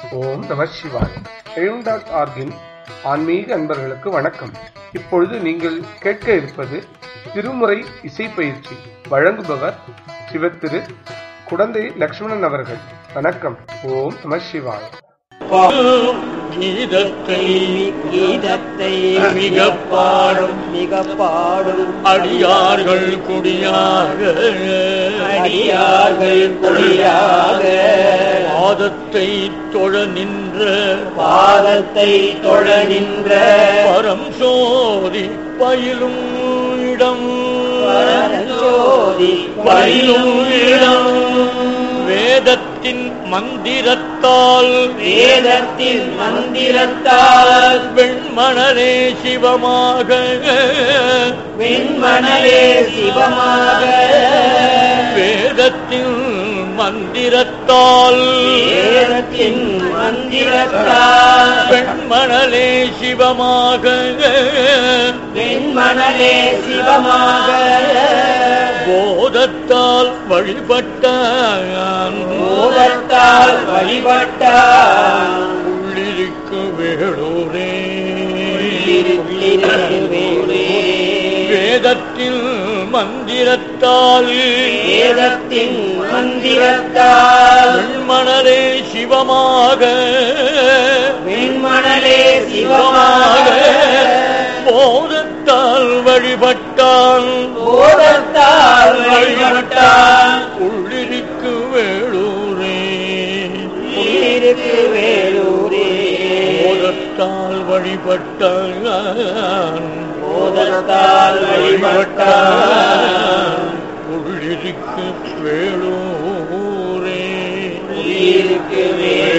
ஓம் நம சிவாய் எழும் டாட் ஆர்கின் ஆன்மீக அன்பர்களுக்கு வணக்கம் இப்பொழுது நீங்கள் கேட்க இருப்பது திருமுறை இசை பயிற்சி வழங்குபவர் சிவத்திரு குடந்தை லக்ஷ்மணன் அவர்கள் வணக்கம் ஓம் நம சிவாய் கீதத்தை கீதத்தை மிக பாடும் மிக பாடும் அடியார்கள் குடியாக அடியார்கள் குடியாக பாதத்தை தொழ நின்ற பாதத்தை தொழ நின்ற பரம் சோதி பயிலும் இடம் பரஞ்சோதி பயிலும் இடம் வேதத்தின் மந்திரத்தால் வேதத்தின் மந்திரத்தால் வெண்மணலே சிவமாக வெண்மணலே சிவமாக வேதத்தின் மந்திரத்தால் வேதத்தின் மந்திரத்தால் வெண்மணலே சிவமாக வெண்மணலே சிவமாக போதத்தால் வழிபட்ட மூலத்தால் வழிபட்டான் உள்ளிருக்கு வேளூரே உள்ளிருவேளே. வேதத்தில் மந்திரத்தால் வேதத்தின் மந்திரத்தால் வெண்மணலே சிவமாக வெண்மணலே சிவமாக போதத்தால் வழிபட்டான் போதத்தால் வழிபட்டான் உள்ளிருக்கு வேளூரே உள்ளிருக்கு வேலூரே போதத்தால் வழிபட்டான் போதத்தால் வழிபட்டான் உள்ளிருக்கு வேளூரே உள்ளிருக்கு வேலூரே